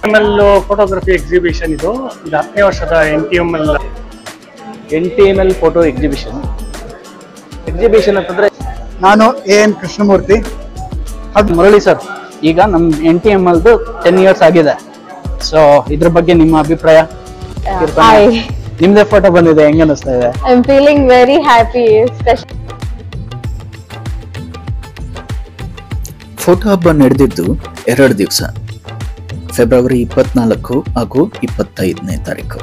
M L photography exhibition ಇದು ಇದು ಹತ್ತನೇ ವರ್ಷದ N T M L N T M L photo exhibition exhibition ಅಂತಂದ್ರೆ ನಾನು ಎ ಎನ್ ಕೃಷ್ಣಮೂರ್ತಿ ಅದು ಮುರಳಿ ಸರ್ ಈಗ ನಮ್ ಎನ್ ಟಿ ಎಮ್ ಎಲ್ದು ಟೆನ್ ಇಯರ್ಸ್ ಆಗಿದೆ ಸೊ ಇದ್ರ ಬಗ್ಗೆ ನಿಮ್ಮ ಅಭಿಪ್ರಾಯ ಕೀರ್ತನ? Hi, ನಿಮ್ದೇ ಫೋಟೋ ಬಂದಿದೆ ಹೆಂಗ ಅನಿಸ್ತಾ ಇದೆ I'm feeling very happy, especially. Photo ಹಬ್ಬ ನಡೆದಿದ್ದು ಎರಡು ದಿವಸ ಫೆಬ್ರವರಿ ಇಪ್ಪತ್ನಾಲ್ಕು ಹಾಗೂ ಇಪ್ಪತ್ತೈದನೇ ತಾರೀಕು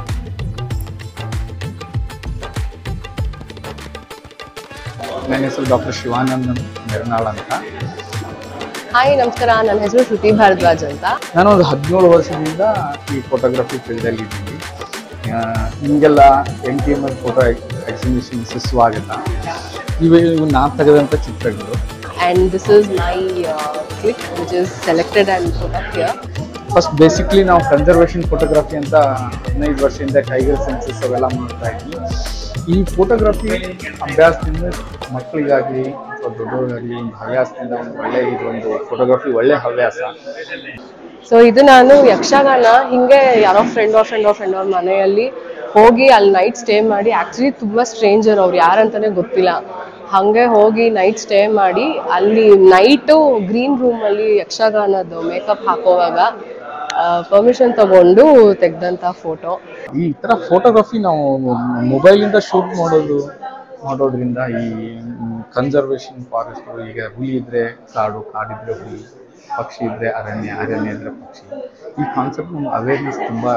ನನ್ನ ಹೆಸರು ಡಾಕ್ಟರ್ ಶಿವಾನಂದ್ ನಿರ್ನಾಳ್ ಅಂತ ಹಾಯ್ ನಮಸ್ಕಾರ ನನ್ನ ಹೆಸರು ಶ್ರುತಿ ಭಾರದ್ವಾಜ್ ಅಂತ ನಾನು ಒಂದು ಹದಿನೇಳು ವರ್ಷದಿಂದ ಈ ಫೋಟೋಗ್ರಫಿ ಫೀಲ್ಡಲ್ಲಿ ಇದ್ದೀನಿ ಆ, ನಿಮಗೆಲ್ಲ N T M L photo exhibition ಸುಸ್ವಾಗತ ಇವು ಇವು ನಾನು ತೆಗೆದಂಥ ಚಿತ್ರಗಳು and this is my uh, clip which is selected and put up here. First basically ನಾವು ಕನ್ಸರ್ವೇಷನ್ ಫೋಟೋಗ್ರಫಿ ಅಂತ ಹದಿನೈದು ವರ್ಷದಿಂದ ಟೈಗರ್ ಸೆನ್ಸಸ್ ಅವೆಲ್ಲ ಮಾಡ್ತಾ ಇದ್ವಿ ಈ ಫೋಟೋಗ್ರಫಿ ಅಭ್ಯಾಸದಿಂದ ಮಕ್ಕಳಿಗಾಗಲಿ ಅಥವಾ ದೊಡ್ಡವರಿಗಾಗಲಿ ಒಂದು ಹವ್ಯಾಸದಿಂದ ಒಂದು ಒಳ್ಳೆ ಇದೊಂದು ಫೋಟೋಗ್ರಫಿ ಒಳ್ಳೆ ಹವ್ಯಾಸ ಸೊ ಇದು ನಾನು ಯಕ್ಷಗಾನ ಹಿಂಗೆ ಯಾರೋ ಫ್ರೆಂಡ್ ಅವ್ರ ಫ್ರೆಂಡ್ ಅವ್ರ ಫ್ರೆಂಡ್ ಅವ್ರ ಮನೆಯಲ್ಲಿ ಹೋಗಿ ಅಲ್ಲಿ ನೈಟ್ ಸ್ಟೇ ಮಾಡಿ ಆಕ್ಚುಲಿ ತುಂಬಾ ಸ್ಟ್ರೇಂಜರ್ ಅವ್ರು ಯಾರಂತಾನೆ ಗೊತ್ತಿಲ್ಲ ಹಂಗೆ ಹೋಗಿ ನೈಟ್ ಸ್ಟೇ ಮಾಡಿ ಅಲ್ಲಿ ನೈಟು ಗ್ರೀನ್ ರೂಮ್ ಅಲ್ಲಿ ಯಕ್ಷಗಾನದ್ದು ಮೇಕಪ್ ಹಾಕೋವಾಗ ಪರ್ಮಿಷನ್ ತಗೊಂಡು ತೆಗ್ದಂತ ಫೋಟೋ ಈ ತರ ಫೋಟೋಗ್ರಫಿ ನಾವು ಮೊಬೈಲಿಂದ ಶೂಟ್ ಮಾಡೋದು ಮಾಡೋದ್ರಿಂದ ಈ ಕನ್ಸರ್ವೇಷನ್ ಫಾರೆಸ್ಟ್ ಈಗ ಹುಲಿ ಇದ್ರೆ ಕಾಡು ಕಾಡಿದ್ರೆ ಹುಲಿ ಪಕ್ಷಿ ಇದ್ರೆ ಅರಣ್ಯ ಅರಣ್ಯ ಇದ್ರೆ ಪಕ್ಷಿ ಈ ಕಾನ್ಸೆಪ್ಟ್ ನಮ್ಮ ಅವೇರ್ನೆಸ್ ತುಂಬಾ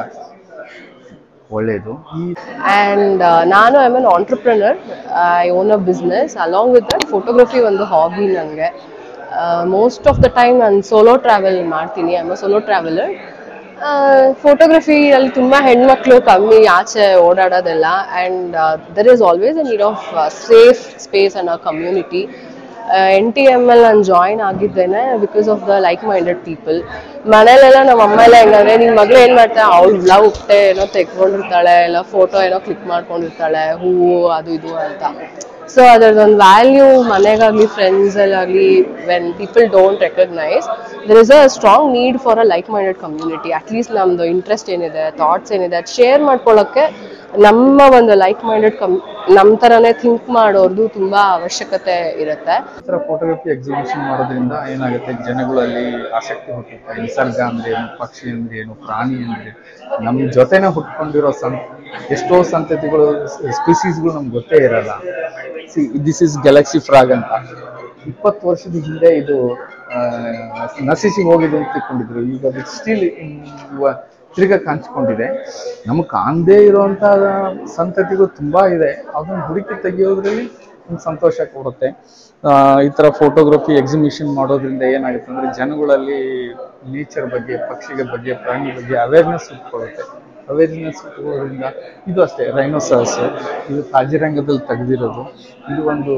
ಒಳ್ಳೆಯದು ಈ ಆ್ಯಂಡ್ ನಾನು I an entrepreneur I own a business along with that photography ಒಂದು ಹಾಬಿ ನನಗೆ ಮೋಸ್ಟ್ ಆಫ್ ದ ಟೈಮ್ ನಾನು ಸೋಲೋ ಟ್ರಾವೆಲ್ ಮಾಡ್ತೀನಿ ಐ ಅ ಸೋಲೋ ಟ್ರಾವೆಲರ್ ಫೋಟೋಗ್ರಫಿಯಲ್ಲಿ ತುಂಬ ಹೆಣ್ಮಕ್ಳು ಕಮ್ಮಿ ಆಚೆ ಓಡಾಡೋದೆಲ್ಲ and there is always a need of safe space and a community N T M L ನಾನು ಜಾಯಿನ್ ಆಗಿದ್ದೇನೆ because of the like minded people ಮನೇಲೆಲ್ಲ ನಮ್ಮ ಅಮ್ಮ ಎಲ್ಲ ಹೆಂಗಂದ್ರೆ ನಿನ್ನ ಮಗಳು ಏನು ಮಾಡ್ತಾಳೆ ಅವಳು ಬ್ಲೌ ಉಟ್ಟೆ ಏನೋ ತೆಕ್ಕೊಂಡಿರ್ತಾಳೆ ಇಲ್ಲ ಫೋಟೋ ಏನೋ ಕ್ಲಿಕ್ ಮಾಡ್ಕೊಂಡಿರ್ತಾಳೆ ಹೂವು ಅದು ಇದು ಅಂತ ಸೊ ಅದ್ರದ್ದೊಂದು ವ್ಯಾಲ್ಯೂ ಮನೆಗಾಗಲಿ ಫ್ರೆಂಡ್ಸಲ್ಲಾಗಲಿ when people don't recognise there is a strong need for a like minded community at least ನಮ್ಮದು ಇಂಟ್ರೆಸ್ಟ್ ಏನಿದೆ ಥಾಟ್ಸ್ ಏನಿದೆ ಅದು ಶೇರ್ ಮಾಡ್ಕೊಳ್ಳೋಕ್ಕೆ ನಮ್ಮ ಒಂದು ಲೈಕ್ ಮೈಂಡೆಡ್ ಕಮ್ ನಮ್ಮ ಥರನೇ ಥಿಂಕ್ ಮಾಡೋರ್ದು ತುಂಬ ಅವಶ್ಯಕತೆ ಇರುತ್ತೆ ಈ ಥರ ಫೋಟೋಗ್ರಫಿ ಎಕ್ಸಿಬಿಷನ್ ಮಾಡೋದ್ರಿಂದ ಏನಾಗುತ್ತೆ ಜನಗಳಲ್ಲಿ ಆಸಕ್ತಿ ಹುಟ್ಟುತ್ತೆ ನಿಸರ್ಗ ಅಂದ್ರೆ ಏನು ಪಕ್ಷಿ ಅಂದ್ರೆ ಏನು ಪ್ರಾಣಿ ಅಂದ್ರೆ ನಮ್ಮ ಜೊತೆನೆ ಹುಟ್ಕೊಂಡಿರೋ ಸಂ ಎಷ್ಟೋ ಸಂತತಿಗಳು ಸ್ಪೀಸೀಸ್ಗಳು ನಮ್ಗೆ ಗೊತ್ತೇ ಇರಲ್ಲ see this is galaxy frog ಅಂತ ಇಪ್ಪತ್ತು ವರ್ಷದ ಹಿಂದೆ ಇದು ಆ, ನಶಿಸಿ ಹೋಗಿದೆ ಅಂತ ತಿಳ್ಕೊಂಡಿದ್ರು ಈಗ ಅದು ಸ್ಟಿಲ್ ತಿರ್ಗಾ ಕಾಣಿಸ್ಕೊಂಡಿದೆ ನಮಗೆ ಕಾಣದೇ ಇರುವಂತ ಸಂತತಿಗಳು ತುಂಬಾ ಇದೆ ಅದನ್ನ ಹುಡುಕಿ ತೆಗೆಯೋದ್ರಲ್ಲಿ ಒಂದು ಸಂತೋಷ ಕೊಡುತ್ತೆ ಆ, ಈ ತರ ಫೋಟೋಗ್ರಫಿ ಎಕ್ಸಿಬಿಷನ್ ಮಾಡೋದ್ರಿಂದ ಏನಾಗುತ್ತೆ ಅಂದ್ರೆ ಜನಗಳಲ್ಲಿ ನೇಚರ್ ಬಗ್ಗೆ ಪಕ್ಷಿಗಳ ಬಗ್ಗೆ ಪ್ರಾಣಿ ಬಗ್ಗೆ ಅವೇರ್ನೆಸ್ ಇಟ್ಕೊಳ್ಳುತ್ತೆ ಅವೇರ್ನೆಸ್ ಇಟ್ಕೊಳ್ಳೋದ್ರಿಂದ ಇದು ಅಷ್ಟೇ ರೈನೋಸರ್ಸ್ ಇದು ಕಾಜಿರಂಗದಲ್ಲಿ ತೆಗೆದಿರೋದು ಇದು ಒಂದು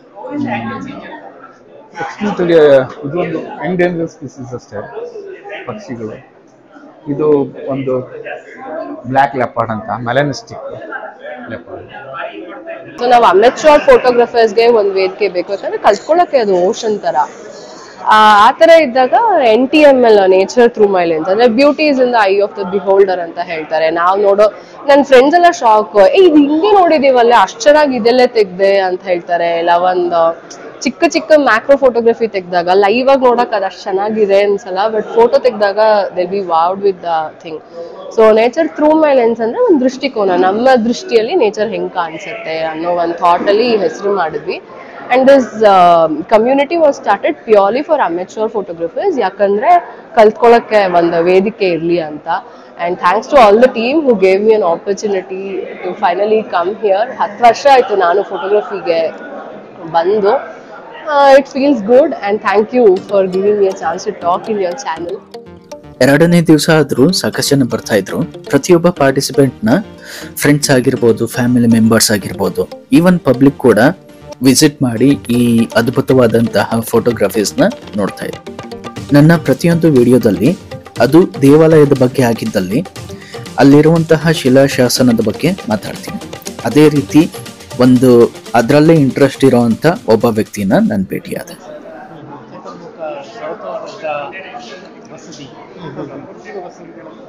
ಎಕ್ಸ್ಟ್ರೀಮ್ ಇದು ಒಂದು ಎಂಡೇಂಜರ್ ಸ್ಪೀಸೀಸ್ ಅಷ್ಟೇ ಪಕ್ಷಿಗಳು ಇದು ಒಂದು ಬ್ಲ್ಯಾಕ್ ಲೆಪಾರ್ಡ್ ಅಂತ ಮೆಲನಿಸ್ಟಿಕ್ ಲೆಪಾರ್ಡ್ ಸೊ ನಾವು ಅಮೆಚೂರ್ ಫೋಟೋಗ್ರಫರ್ಸ್ಗೆ ಒಂದು ವೇದಿಕೆ ಬೇಕು ಯಾಕಂದ್ರೆ ಕಲ್ತ್ಕೊಳ್ಳೋಕೆ ಅದು ಓಷನ್ ತರ ಆ ಆ ಥರ ಇದ್ದಾಗ N T M L nature through my lens ಅಂದ್ರೆ beauty is in the eye of the beholder ಅಂತ ಹೇಳ್ತಾರೆ ನಾವು ನೋಡೋ ನನ್ನ ಫ್ರೆಂಡ್ಸ್ ಎಲ್ಲ ಶಾಕ್ ಏ ಇದು ಹಿಂಗೆ ನೋಡಿದೀವಲ್ಲ ಅಷ್ಟು ಚೆನ್ನಾಗಿ ಇದೆಲ್ಲೇ ತೆಗ್ದೆ ಅಂತ ಹೇಳ್ತಾರೆ ಇಲ್ಲ ಒಂದು ಚಿಕ್ಕ ಚಿಕ್ಕ ಮ್ಯಾಕ್ರೋ ಫೋಟೋಗ್ರಫಿ ತೆಗ್ದಾಗ ಲೈವ್ ಆಗಿ ನೋಡಕ್ ಅದು ಅಷ್ಟು ಚೆನ್ನಾಗಿದೆ ಅನ್ಸಲ್ಲ ಬಟ್ ಫೋಟೋ ತೆಗ್ದಾಗ they'll be wowed with the thing so nature through my lens ಅಂದ್ರೆ ಒಂದು ದೃಷ್ಟಿಕೋನ ನಮ್ಮ ದೃಷ್ಟಿಯಲ್ಲಿ ನೇಚರ್ ಹೆಂಗ್ ಕಾಣಿಸುತ್ತೆ ಅನ್ನೋ ಒಂದು ಥಾಟ್ ಅಲ್ಲಿ ಈ ಹೆಸರು ಮಾಡಿದ್ವಿ and this community was started purely for amateur photographers ಯಾಕಂದ್ರೆ ಕಲ್ತ್ಕೊಳ್ಳೋಕ್ಕೆ ಒಂದು ವೇದಿಕೆ ಇರಲಿ ಅಂತ and thanks to all the team who gave me an opportunity to finally come here ಹತ್ತು ವರ್ಷ ಆಯಿತು ನಾನು ಫೋಟೋಗ್ರಫಿಗೆ ಬಂದು it feels good and thank you for giving me a chance to talk in your channel ಎರಡನೇ ದಿವಸ ಆದ್ರೂ ಸಾಕಷ್ಟು ಜನ ಬರ್ತಾ ಇದ್ರು ಪ್ರತಿಯೊಬ್ಬ ಪಾರ್ಟಿಸಿಪೆಂಟ್ ನ ಫ್ರೆಂಡ್ಸ್ ಆಗಿರ್ಬೋದು ಫ್ಯಾಮಿಲಿ ಮೆಂಬರ್ಸ್ ಆಗಿರ್ಬೋದು ಈವನ್ ಪಬ್ಲಿಕ್ ಕೂಡ ವಿಸಿಟ್ ಮಾಡಿ ಈ ಅದ್ಭುತವಾದಂತಹ ಫೋಟೋಗ್ರಫೀಸ್ ನ ನೋಡ್ತಾ ಇದ್ರು ನನ್ನ ಪ್ರತಿಯೊಂದು ವಿಡಿಯೋದಲ್ಲಿ ಅದು ದೇವಾಲಯದ ಬಗ್ಗೆ ಆಗಿದ್ದಲ್ಲಿ ಅಲ್ಲಿರುವಂತಹ ಶಿಲಾಶಾಸನದ ಬಗ್ಗೆ ಮಾತಾಡ್ತೀನಿ ಅದೇ ರೀತಿ ಒಂದು ಅದರಲ್ಲೇ ಇಂಟ್ರೆಸ್ಟ್ ಇರೋವಂಥ ಒಬ್ಬ ವ್ಯಕ್ತಿನ ನಾನು ಭೇಟಿಯಾದೆ ಚತುರ್ಮುಖ ಶ್ರೌತವರ್ಗ ಬಸದಿ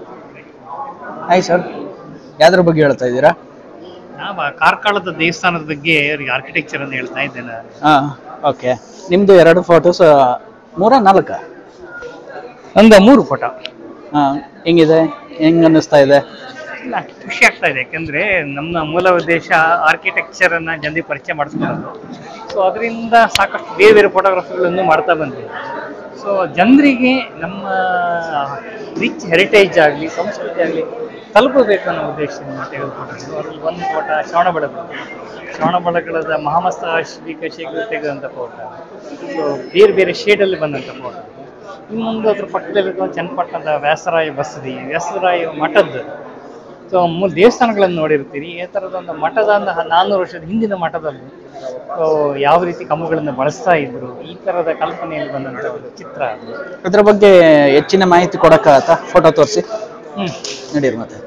ಹಾಯ್ ಸರ್ ಯಾವ್ದ್ರ ಬಗ್ಗೆ ಹೇಳ್ತಾ ಇದ್ದೀರಾ ನಾವು ಕಾರ್ಕಳದ ದೇವಸ್ಥಾನದ ಬಗ್ಗೆ ಅವರಿಗೆ ಆರ್ಕಿಟೆಕ್ಚರ್ ಅನ್ನು ಹೇಳ್ತಾ ಇದ್ದೇನೆ ನಾನು. ಹಾ ಓಕೆ ನಿಮ್ದು ಎರಡು ಫೋಟೋಸ್ ಮೂರ ನಾಲ್ಕ ಒಂದು ಮೂರು ಫೋಟೋ ಹಾ ಹೆಂಗಿದೆ ಹೆಂಗ್ ಅನ್ನಿಸ್ತಾ ಇದೆ ಇಲ್ಲ ಖುಷಿ ಆಗ್ತಾ ಇದೆ ಯಾಕಂದ್ರೆ ನಮ್ಮ ಮೂಲ ಉದ್ದೇಶ ಆರ್ಕಿಟೆಕ್ಚರ್ ಅನ್ನ ಜನರಿಗೆ ಪರಿಚಯ ಮಾಡಿಸ್ಕೊಳ್ಳೋದು ಸೊ ಅದರಿಂದ ಸಾಕಷ್ಟು ಬೇರೆ ಬೇರೆ ಫೋಟೋಗ್ರಫಿಗಳನ್ನು ಮಾಡ್ತಾ ಬಂದಿದೆ ಸೊ ಜನರಿಗೆ ನಮ್ಮ ರಿಚ್ ಹೆರಿಟೇಜ್ ಆಗಲಿ ಸಂಸ್ಕೃತಿ ಆಗಲಿ ತಲುಪಬೇಕು ಅನ್ನೋ ಉದ್ದೇಶದಿಂದ ತೆಗೆದುಕೊಂಡಿದ್ದು ಅದರಲ್ಲಿ ಒಂದು ಫೋಟ ಶ್ರವಣಬೆಳಗೊಳ ಶ್ರವಣಬೆಳಗೊಳದ ಮಹಾಮಸ್ತ ಶ್ರೀಕಶೇಖರ ತೆಗೆದಂಥ ಫೋಟೋ ಸೊ ಬೇರೆ ಬೇರೆ ಶೇಡಲ್ಲಿ ಬಂದಂಥ ಫೋಟೋ ಇನ್ನೊಂದು ಅದ್ರ ಪಕ್ಕದಲ್ಲಿರುವ ಚನ್ನಪಟ್ಟಣದ ವ್ಯಾಸರಾಯ ಬಸದಿ ವ್ಯಾಸರಾಯ ಮಠದ್ದು ಸೊ ಮೂಲ ದೇವಸ್ಥಾನಗಳನ್ನು ನೋಡಿರ್ತೀರಿ ಈ ಥರದ ಒಂದು ಮಠದ ಒಂದು ನಾನ್ನೂರು ವರ್ಷದ ಹಿಂದಿನ ಮಠದಲ್ಲಿ ಸೊ ಯಾವ ರೀತಿ ಕಂಬಗಳನ್ನು ಬಳಸ್ತಾ ಇದ್ರು ಈ ಥರದ ಕಲ್ಪನೆಯಲ್ಲಿ ಬಂದಂಥ ಒಂದು ಚಿತ್ರ ಅದು ಇದ್ರ ಬಗ್ಗೆ ಹೆಚ್ಚಿನ ಮಾಹಿತಿ ಕೊಡಕ್ಕಾಗತ್ತಾ ಫೋಟೋ ತೋರಿಸಿ ಹ್ಮ್ ನಡೀರಿ ಮತ್ತೆ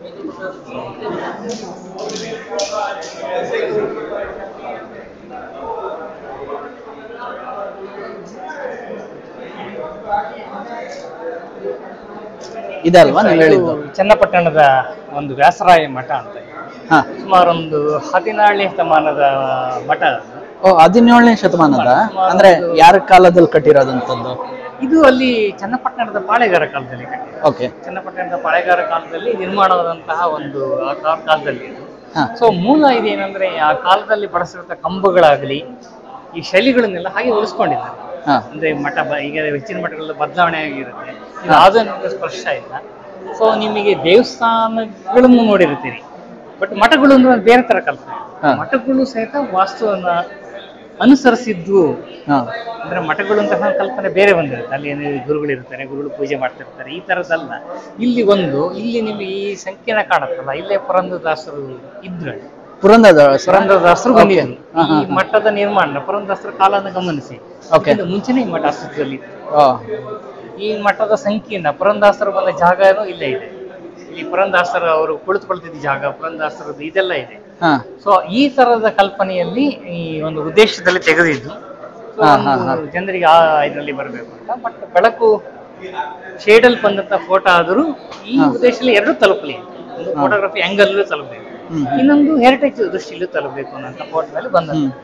ಇದಲ್ವಾ ನೀವು ಹೇಳಿದ್ದು ಇದು ಚನ್ನಪಟ್ಟಣದ ಒಂದು ವ್ಯಾಸರಾಯ ಮಠ ಅಂತ ಇದೆ. ಹಾ ಸುಮಾರು ಒಂದು ಹದಿನಾರನೇ ಶತಮಾನದ ಮಠ ಅದು. ಓ ಹದಿನೇಳನೇ ಶತಮಾನದ ಅಂದ್ರೆ ಯಾರ ಕಾಲದಲ್ಲಿ ಕಟ್ಟಿರೋದಂತದ್ದು ಇದು ಅಲ್ಲಿ ಚನ್ನಪಟ್ಟಣದ ಪಾಳೆಗಾರ ಕಾಲದಲ್ಲಿ ಕಟ್ಟಿದೆ ಓಕೆ ಚನ್ನಪಟ್ಟಣದ ಪಾಳೆಗಾರ ಕಾಲದಲ್ಲಿ ನಿರ್ಮಾಣವಾದಂತಹ ಒಂದು ಆ ಕಾ- ಕಾಲದಲ್ಲಿ ಇದು. ಹಾ ಸೊ ಮೂಲ ಇದೇನಂದ್ರೆ ಆ ಕಾಲದಲ್ಲಿ ಬಳಸಿರುವಂತ ಕಂಬಗಳಾಗಲಿ ಈ ಶೈಲಿಗಳನ್ನೆಲ್ಲ ಹಾಗೆ ಉಳಿಸ್ಕೊಂಡಿದ್ದಾರೆ ಹಾ ಅಂದ್ರೆ ಮಠ ಬ- ಈಗ ಹೆಚ್ಚಿನ ಮಠಗಳ ಬದಲಾವಣೆ ಆಗಿರುತ್ತೆ ಇದು ಆಧುನಿಕ ಸ್ಪರ್ಶ ಇಲ್ಲ ಸೊ ನಿಮಗೆ ದೇವಸ್ಥಾನಗಳನ್ನು ನೋಡಿರ್ತೀರಿ ಬಟ್ ಮಠಗಳು ಅಂದ್ರೆ ಒಂದು ಬೇರೆ ತರ ಕಲ್ಪನೆ ಹಾ. ಮಠಗಳು ಸಹಿತ ವಾಸ್ತುವನ್ನ ಅನುಸರಿಸಿದ್ದು ಹಾ ಅಂದ್ರೆ ಮಠಗಳು ಅಂತ ಕಲ್ಪನೆ ಬೇರೆ ಬಂದಿರುತ್ತೆ ಅಲ್ಲಿ ಏನು ಗುರುಗಳು ಇರ್ತಾರೆ ಗುರುಗಳು ಪೂಜೆ ಮಾಡ್ತಿರ್ತಾರೆ ಈ ತರದಲ್ಲ ಇಲ್ಲಿ ಒಂದು ಇಲ್ಲಿ ನಿಮಗೆ ಈ ಸಂಕೀರ್ಣ ಕಾಣುತ್ತಲ್ಲ ಇಲ್ಲೇ ಪುರಂದರದಾಸರು ಇದ್ರು ಪುರಂದರದಾಸರ ಪುರಂದರದಾಸರು ಬಂದಿದ್ರು ಹಾ, ಹಾ, ಈ ಮಠದ ನಿರ್ಮಾಣ ಪುರಂದರದಾಸರ ಕಾಲನ ಗಮನಿಸಿ Okay. ಇದಕ್ಕಿಂತ ಮುಂಚೆನೇ ಈ ಮಠ ಅಸ್ತಿತ್ವದಲ್ಲಿ ಇತ್ತು. ಓ ಈ ಮಠದ ಸಂಕೀರ್ಣ ಪುರಂದಾಸರು ಬಂದ ಜಾಗನೂ ಇಲ್ಲೇ ಇದೆ ಈ ಪುರಂದಾಸರು ಅವರು ಕುಳಿತುಕೊಳ್ತಿದ್ದ ಜಾಗ ಪುರಂದಾಸರದ್ದು ಇದೆಲ್ಲ ಇದೆ ಹಾ ಸೊ ಈ ತರದ ಕಲ್ಪನೆಯಲ್ಲಿ ಈ ಒಂದು ಉದ್ದೇಶದಲ್ಲಿ ತೆಗೆದಿದ್ದು So, ಹಾ, ಹಾ, ಹಾ. ಒಂದು ಜನರಿಗೆ ಆ ಇದರಲ್ಲಿ ಬರಬೇಕು ಅಂತ ಬಟ್ ಬೆಳಕು ಶೇಡಲ್ ಬಂದಂತ ಫೋಟೋ ಆದರೂ ಈ ಉದ್ದೇಶದಲ್ಲಿ ಎರಡು ತಲುಪಲಿ ಒಂದು ಫೋಟೋಗ್ರಫಿ ಆಂಗಲ್ ತಲುಪಬೇಕು ಹ್ಮ್. ಇನ್ನೊಂದು ಹೆರಿಟೇಜ್ ದೃಷ್ಟಿಯಲ್ಲೂ ತಲುಪಬೇಕು ಅನ್ನೋಂಥ ಫೋಟೋದಲ್ಲಿ ಬಂದಂತ ಹ್ಮ್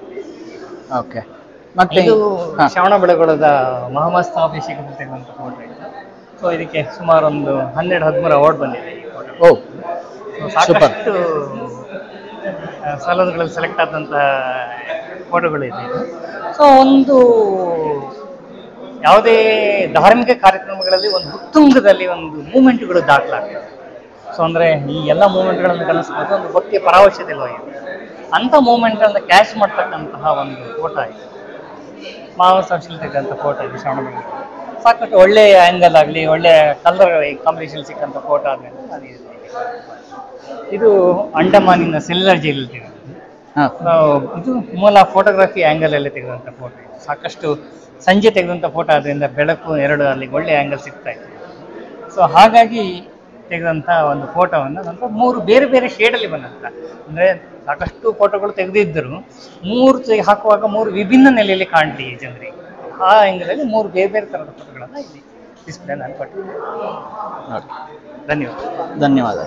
ಓಕೆ ಮತ್ತೆ ಇದು ಹಾ. ಶ್ರವಣ ಬೆಳಗೊಳದ ಮಹಾಮಸ್ತಾಭಿಷೇಕ ತೆಗೆದಂತ ಫೋಟೋ ಇದು ಸೊ ಇದಕ್ಕೆ ಸುಮಾರು ಒಂದು ಹನ್ನೆರಡು ಹದಿಮೂರು ಅವಾರ್ಡ್ ಬಂದಿದೆ ಈ ಫೋಟೋ ಓ So, ಸಾಕಷ್ಟು ಆ, ಸಲಹೆಗಳಲ್ಲಿ ಸೆಲೆಕ್ಟ್ ಆದಂತಹ ಫೋಟೋಗಳು ಇದೆ ಸೊ ಒಂದು ಯಾವುದೇ ಧಾರ್ಮಿಕ ಕಾರ್ಯಕ್ರಮಗಳಲ್ಲಿ ಒಂದು ಉತ್ತುಂಗದಲ್ಲಿ ಒಂದು ಮೂಮೆಂಟ್ಗಳು ದಾಖಲಾಗ್ತವೆ ಸೊ ಅಂದ್ರೆ ಈ ಎಲ್ಲ ಮೂಮೆಂಟ್ಗಳನ್ನು ಗಮನಿಸ್ಬೋದು ಒಂದು ಭಕ್ತಿಯ ಪರಾವಶ್ಯದಲ್ಲಿ ಹೋಗಿದೆ ಅಂತ ಮೂಮೆಂಟ್ ಅನ್ನು ಕ್ಯಾಚ್ ಮಾಡ್ತಕ್ಕಂತಹ ಒಂದು ಫೋಟೋ ಆಯಿತು ಮಾನವ ಸಂಶೀಲತೆಗಂತ ಫೋಟೋ ಇದೆ ಶ್ರವಣ ಬೆಳಗೊಳ. ಸಾಕಷ್ಟು ಒಳ್ಳೆ ಆ್ಯಂಗಲ್ ಆಗಲಿ ಒಳ್ಳೆ ಕಲರ್ ಕಾಂಬಿನೇಷನ್ ಸಿಕ್ಕಂಥ ಫೋಟೋ ಆದ್ಮೇಲೆ ಅದು ಇದು. ಇದು ಅಂಡಮಾನಿನ ಸೆಲ್ಯುಲರ್ ಜೈಲಲ್ಲಿ ತೆಗೆದಿದ್ದು ಹಾ ನಾವು ಇದು ಮೂಲ ಫೋಟೋಗ್ರಫಿ ಆ್ಯಂಗಲ್ ಅಲ್ಲಿ ತೆಗೆದಂಥ ಫೋಟೋ ಸಾಕಷ್ಟು ಸಂಜೆ ತೆಗೆದಂಥ ಫೋಟೋ ಆದ್ರಿಂದ ಬೆಳಕು ಎರಡು ಅಲ್ಲಿ ಒಳ್ಳೆ ಆ್ಯಂಗಲ್ ಸಿಗ್ತಾ ಇತ್ತು ಸೊ ಹಾಗಾಗಿ ತೆಗೆದಂಥ ಒಂದು ಫೋಟೋವನ್ನು ನಂತರ ಮೂರು ಬೇರೆ ಬೇರೆ ಶೇಡಲ್ಲಿ ಬಂದಂಥ ಅಂದರೆ ಸಾಕಷ್ಟು ಫೋಟೋಗಳು ತೆಗೆದಿದ್ದರು ಮೂರು ತೆಗೆ ಹಾಕುವಾಗ ಮೂರು ವಿಭಿನ್ನ ನೆಲೆಯಲ್ಲಿ ಕಾಣಲಿ ಜನರಿಗೆ ಆ ಆ್ಯಂಗಲಲ್ಲಿ ಮೂರು ಬೇರೆ ಬೇರೆ ಥರದ ಫೋಟೋಗಳನ್ನು ಇಲ್ಲಿ ಡಿಸ್ಪ್ಲೇ ನಾನು ಕೊಟ್ಟಿದ್ದೆ ಓಕೆ ಧನ್ಯವಾದ ಧನ್ಯವಾದ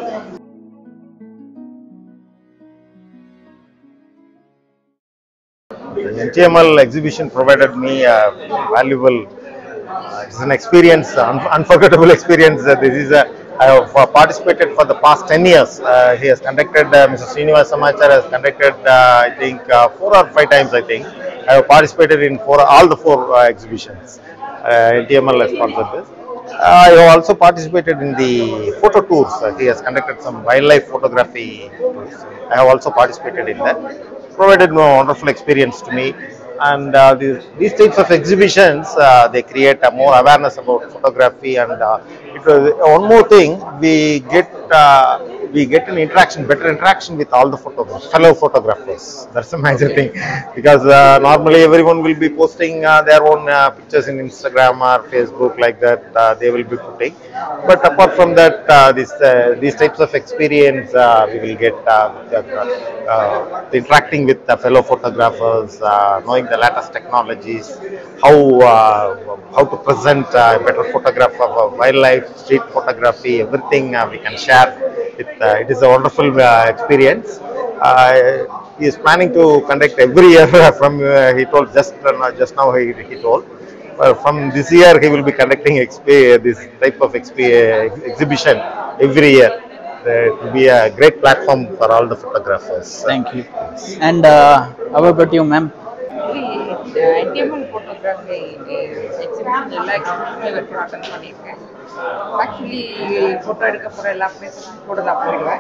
The NTML exhibition provided me a valuable, uh, it's an experience, un- unforgettable experience. Uh, this is a, I have uh, participated for the past 10 years. Uh, he has conducted, uh, Mr. Srinivas Samachar has conducted, uh, I think, uh, four or five times, I think. I have participated in four, all the four uh, exhibitions. Uh, NTML has sponsored this. I have also participated in the photo tours. Uh, he has conducted some wildlife photography tours. I have also participated in that. Provided a wonderful experience to me. And uh, these, these types of exhibitions, uh, they create a more awareness about photography. And uh, it was, one more thing, we get uh, we get an interaction, better interaction with all the photographers, fellow photographers. That's the major thing, because uh, normally everyone will be posting uh, their own uh, pictures in Instagram or Facebook like that. Uh, they will be putting, but apart from that, uh, this uh, these types of experience uh, we will get uh, uh, uh, interacting with the fellow photographers, uh, knowing the latest technologies, how uh, how to present uh, better photograph of uh, wildlife, street photography, everything uh, we can share. It, uh, it is a wonderful uh, experience. Uh, he is planning to conduct every year from uh, he told just uh, just now he, he told. Uh, from this year he will be conducting exp- this type of exp- exhibition every year. Uh, it will be a great platform for all the photographers. Thank you. And uh, how about you, ma'am? NTML photography exhibition எல்லா எக்ஸிபிஷனும் இது வரைக்கும் attend பண்ணியிருக்கேன் actually photo எடுக்க போகிற எல்லா பிளேஸஸும் கூட தான் போயிடுவேன்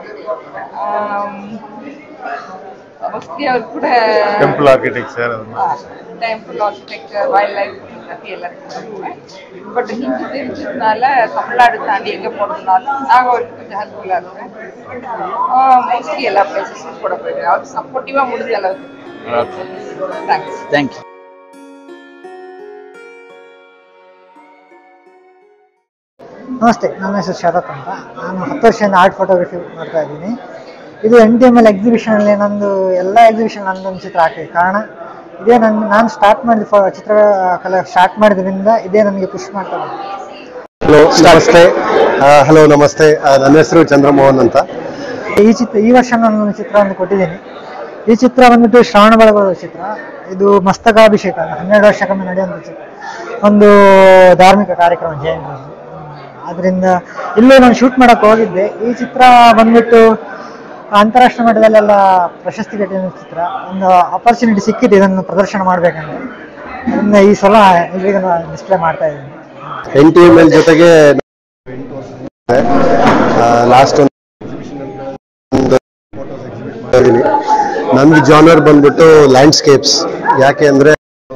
மோஸ்ட்லி அவர் கூட Temple architecture. அது மாதிரி. Temple architecture wildlife photography எல்லாத்தையும் போடுவேன் பட் ஹிந்தி தெரிஞ்சதுனால தமிழ்நாடு தாண்டி எங்கே போகணும்னாலும் நாங்கள் அவருக்கு கொஞ்சம் ஹெல்ப்ஃபுல்லாக இருக்கேன் மோஸ்ட்லி எல்லா பிளேசஸும் கூட போயிடுவேன் அவர் சப்போர்ட்டிவாக முடிஞ்ச அளவுக்கு தேங்க்ஸ் Thank you. ನಮಸ್ತೆ ನನ್ನ ಹೆಸರು ಶರತ್ ಅಂತ ನಾನು ಹತ್ತು ವರ್ಷದಿಂದ ಆರ್ಟ್ ಫೋಟೋಗ್ರಫಿ ಮಾಡ್ತಾ ಇದ್ದೀನಿ ಇದು ಎನ್ ಟಿ ಎಮ್ ಎಲ್ ಎಕ್ಸಿಬಿಷನಲ್ಲಿ ನಂದು ಎಲ್ಲ ಎಕ್ಸಿಬಿಷನ್ ನಂದೊಂದು ಚಿತ್ರ ಹಾಕಿದೆ ಕಾರಣ ಇದೇ ನನ್ನ ನಾನು ಸ್ಟಾರ್ಟ್ ಮಾಡಿದ ಫೋ ಚಿತ್ರಕಲೆ ಸ್ಟಾರ್ಟ್ ಮಾಡಿದ್ರಿಂದ ಇದೇ ನನಗೆ ಪುಷ್ ಮಾಡ್ತಾ ಬಂತು. ಹಲೋ ನಮಸ್ತೆ ಹಲೋ ನಮಸ್ತೆ ಆ, ನನ್ನ ಹೆಸರು ಚಂದ್ರಮೋಹನ್ ಅಂತ ಈ ಚಿತ್ರ ಈ ವರ್ಷ ನಾನು ಒಂದು ಚಿತ್ರವನ್ನು ಕೊಟ್ಟಿದ್ದೀನಿ ಈ ಚಿತ್ರ ಬಂದ್ಬಿಟ್ಟು ಶ್ರಾವಣ ಬೆಳಗೊಳ್ಳುವ ಚಿತ್ರ ಇದು ಮಸ್ತಕಾಭಿಷೇಕ ಹನ್ನೆರಡು ವರ್ಷಕ್ಕೊಮ್ಮೆ ನಡೆಯುವಂಥ ಚಿತ್ರ ಒಂದು ಧಾರ್ಮಿಕ ಕಾರ್ಯಕ್ರಮ ಜೈನರದ್ದು ಅದರಿಂದ ಇಲ್ಲೂ ನಾನು ಶೂಟ್ ಮಾಡಕ್ಕೆ ಹೋಗಿದ್ದೆ ಈ ಚಿತ್ರ ಬಂದ್ಬಿಟ್ಟು ಅಂತಾರಾಷ್ಟ್ರೀಯ ಮಟ್ಟದಲ್ಲೆಲ್ಲ ಪ್ರಶಸ್ತಿ ಗೆದ್ದಿರೋ ಚಿತ್ರ ಒಂದು ಅಪರ್ಚುನಿಟಿ ಸಿಕ್ಕಿದೆ ಇದನ್ನು ಪ್ರದರ್ಶನ ಮಾಡಬೇಕಂತ ಅದರಿಂದ ಈ ಸಲ ಎಲ್ರಿಗೂ ಡಿಸ್ಪ್ಲೇ ಮಾಡ್ತಾ ಇದ್ದೀನಿ ಎನ್ ಟಿ ಎಮ್ ಎಲ್ ಜೊತೆಗೆ ಲಾಸ್ಟ್ ಒಂದು ನಮ್ಗೆ ಜಾನರ್ ಬಂದ್ಬಿಟ್ಟು ಲ್ಯಾಂಡ್ಸ್ಕೇಪ್ಸ್ ಯಾಕೆ ಅಂದ್ರೆ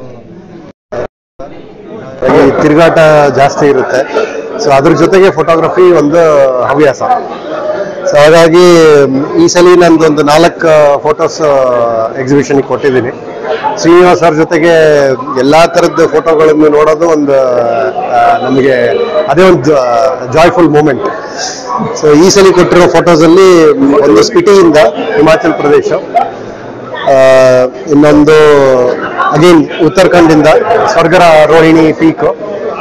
ಹಾಗೆ ತಿರುಗಾಟ ಜಾಸ್ತಿ ಇರುತ್ತೆ ಸೊ ಅದ್ರ ಜೊತೆಗೆ ಫೋಟೋಗ್ರಫಿ ಒಂದು ಹವ್ಯಾಸ ಸೊ ಹಾಗಾಗಿ ಮ್, ಈ ಸಲ ನಂದು ಒಂದು ನಾಲ್ಕು ಫೋಟೋಸ್ ಎಕ್ಸಿಬಿಷನ್ಗೆ ಕೊಟ್ಟಿದ್ದೀನಿ ಶ್ರೀನಿವಾಸ್ ಅವ್ರ ಜೊತೆಗೆ ಎಲ್ಲಾ ಥರದ್ದು ಫೋಟೋಗಳನ್ನು ನೋಡೋದು ಒಂದು ಆ, ನಮಗೆ ಅದೇ ಒಂದು ಜಾಯ್ಫುಲ್ ಮೂಮೆಂಟ್ ಸೊ ಈ ಸಲ ಕೊಟ್ಟಿರೋ ಫೋಟೋಸಲ್ಲಿ ಒಂದು ಸ್ಪಿಟಿಯಿಂದ ಹಿಮಾಚಲ್ ಪ್ರದೇಶ ಆ, ಇನ್ನೊಂದು ಅಗೇನ್ ಉತ್ತರಾಖಂಡಿಂದ ಸ್ವರ್ಗರ ರೋಹಿಣಿ ಪೀಕ್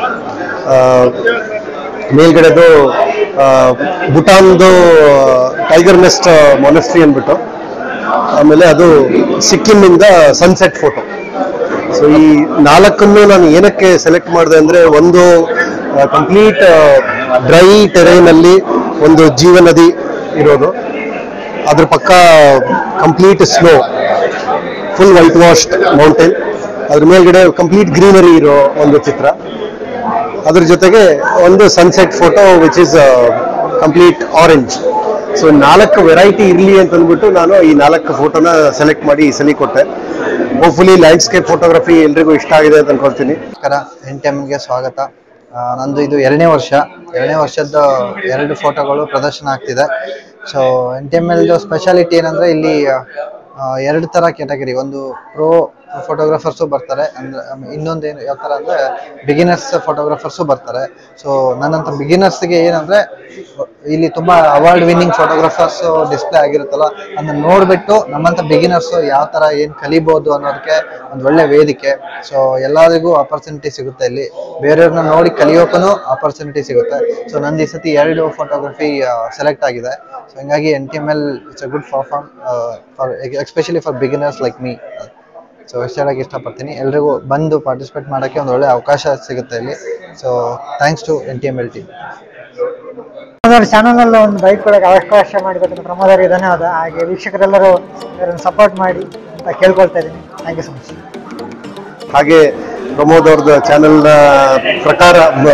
ಮೇಲ್ಗಡೆದು ಆ, ಭೂಟಾನ್ದು ಟೈಗರ್ ನೆಸ್ಟ್ ಮೊನೆಸ್ಟ್ರಿ ಅಂದ್ಬಿಟ್ಟು ಆಮೇಲೆ ಅದು ಸಿಕ್ಕಿಂನಿಂದ ಸನ್ಸೆಟ್ ಫೋಟೋ ಸೊ ಈ ನಾಲ್ಕನ್ನು ನಾನು ಏನಕ್ಕೆ ಸೆಲೆಕ್ಟ್ ಮಾಡಿದೆ ಅಂದ್ರೆ ಒಂದು ಕಂಪ್ಲೀಟ್ ಡ್ರೈ ಟೆರೈನ್ ಅಲ್ಲಿ ಒಂದು ಜೀವನದಿ ಇರೋದು ಅದ್ರ ಪಕ್ಕ complete snow full white washed mountain ಅದ್ರ ಮೇಲ್ಗಡೆ ಕಂಪ್ಲೀಟ್ ಗ್ರೀನರಿ ಇರೋ ಒಂದು ಚಿತ್ರ ಅದ್ರ ಜೊತೆಗೆ ಒಂದು sunset photo which is complete orange so ನಾಲ್ಕು ವೆರೈಟಿ ಇರಲಿ ಅಂತ ಅಂದ್ಬಿಟ್ಟು ನಾನು ಈ ನಾಲ್ಕು ಫೋಟೋನ ಸೆಲೆಕ್ಟ್ ಮಾಡಿ ಈ ಸಲ ಕೊಟ್ಟೆ ಹೋಪ್ಫುಲಿ ಲ್ಯಾಂಡ್ಸ್ಕೇಪ್ ಫೋಟೋಗ್ರಫಿ ಎಲ್ರಿಗೂ ಇಷ್ಟ ಆಗಿದೆ ಅಂತ ಅನ್ಕೊಳ್ತೀನಿ ನಮಸ್ಕಾರ ಎನ್ ಟಿ ಎಮ್ಗೆ ಸ್ವಾಗತ ಆ, ನಂದು ಇದು ಎರಡನೇ ವರ್ಷ ಎರಡನೇ ವರ್ಷದ ಎರಡು ಫೋಟೋಗಳು ಪ್ರದರ್ಶನ ಆಗ್ತಿದೆ ಸೊ ಎನ್ ಟಿ ಎಮ್ ಎಲ್ದು ಸ್ಪೆಷಾಲಿಟಿ ಏನಂದ್ರೆ ಇಲ್ಲಿ ಆ, ಎರಡು ತರ ಕ್ಯಾಟಗರಿ ಒಂದು ಪ್ರೋ ಫೋಟೋಗ್ರಾಫರ್ಸು ಬರ್ತಾರೆ ಅಂದ್ರೆ ಆಮೇಲೆ ಇನ್ನೊಂದೇನು ಯಾವ ಥರ ಅಂದರೆ ಬಿಗಿನರ್ಸ್ ಫೋಟೋಗ್ರಾಫರ್ಸು ಬರ್ತಾರೆ ಸೊ ನನ್ನಂಥ ಬಿಗಿನರ್ಸ್ಗೆ ಏನಂದರೆ ಇಲ್ಲಿ ತುಂಬ ಅವಾರ್ಡ್ ವಿನ್ನಿಂಗ್ ಫೋಟೋಗ್ರಾಫರ್ಸ್ ಡಿಸ್ಪ್ಲೇ ಆಗಿರುತ್ತಲ್ಲ ಅದನ್ನ ನೋಡಿಬಿಟ್ಟು ನಮ್ಮಂಥ ಬಿಗಿನರ್ಸು ಯಾವ ಥರ ಏನು ಕಲಿಬೋದು ಅನ್ನೋದಕ್ಕೆ ಒಂದು ಒಳ್ಳೆ ವೇದಿಕೆ ಸೊ ಎಲ್ಲರಿಗೂ ಆಪರ್ಚುನಿಟಿ ಸಿಗುತ್ತೆ ಇಲ್ಲಿ ಬೇರೆಯವ್ರನ್ನ ನೋಡಿ ಕಲಿಯೋಕ್ಕೂ ಆಪರ್ಚುನಿಟಿ ಸಿಗುತ್ತೆ ಸೊ ನಂದು ಈ ಸತಿ ಎರಡು ಫೋಟೋಗ್ರಫಿ ಸೆಲೆಕ್ಟ್ ಆಗಿದೆ ಸೊ ಹಿಂಗಾಗಿ N T M L it's a good form for especially for beginners like me so ಎಷ್ಟು ಹೇಳಕ್ಕೆ ಇಷ್ಟಪಡ್ತೀನಿ ಎಲ್ರಿಗೂ ಬಂದು ಪಾರ್ಟಿಸಿಪೇಟ್ ಮಾಡೋಕ್ಕೆ ಒಂದು ಒಳ್ಳೆ ಅವಕಾಶ ಸಿಗುತ್ತೆ ಇಲ್ಲಿ so thanks to N T M L team ಪ್ರಮೋದರ್ ಚಾನಲ್ ಅಲ್ಲಿ ಒಂದು ಬೈಕ್ ಕೊಡಕ್ಕೆ ಅವಕಾಶ ಮಾಡಿಕೊಟ್ಟಿದ್ದ ಪ್ರಮೋದರಿಗೆ ಧನ್ಯವಾದ ಹಾಗೆ ವೀಕ್ಷಕರೆಲ್ಲರೂ ಸಪೋರ್ಟ್ ಮಾಡಿ ಅಂತ ಕೇಳ್ಕೊಳ್ತಾ ಇದ್ದೀನಿ ಥ್ಯಾಂಕ್ ಯು ಸೊ ಮಚ್ ಹಾಗೆ ಪ್ರಮೋದ್ ಅವ್ರದ್ದು ಚಾನೆಲ್ನ ಪ್ರಕಾರ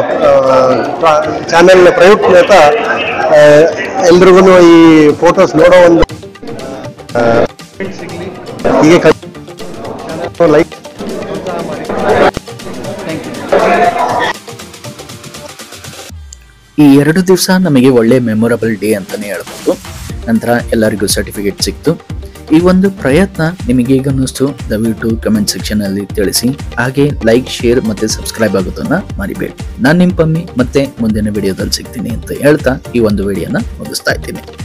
ಚಾನೆಲ್ ಪ್ರಯುಕ್ತ ಎಲ್ರಿಗೂ ಈ ಫೋಟೋಸ್ ನೋಡೋ ಒಂದು ಆ, ಹೀಗೆ ಲೈಕ್ ಈ ಎರಡು ದಿವಸ ನಮಗೆ ಒಳ್ಳೆ ಮೆಮೊರಬಲ್ ಡೇ ಅಂತಾನೆ ಹೇಳ್ಬೋದು ನಂತರ ಎಲ್ಲರಿಗೂ ಸರ್ಟಿಫಿಕೇಟ್ ಸಿಕ್ತು ಈ ಒಂದು ಪ್ರಯತ್ನ ನಿಮಗೆ ಈಗ ಅನ್ನಿಸ್ತು ದಯವಿಟ್ಟು ಕಮೆಂಟ್ ಸೆಕ್ಷನ್ ಅಲ್ಲಿ ತಿಳಿಸಿ ಹಾಗೆ ಲೈಕ್ ಶೇರ್ ಮತ್ತೆ ಸಬ್ಸ್ಕ್ರೈಬ್ ಆಗೋದನ್ನ ಮರಿಬೇಡಿ ನಾನು ನಿಮ್ಮ ಪಮ್ಮಿ ಮತ್ತೆ ಮುಂದಿನ ವಿಡಿಯೋದಲ್ಲಿ ಸಿಗ್ತೀನಿ ಅಂತ ಹೇಳ್ತಾ ಈ ಒಂದು ವಿಡಿಯೋನ ಮುಗಿಸ್ತಾ ಇದ್ದೀನಿ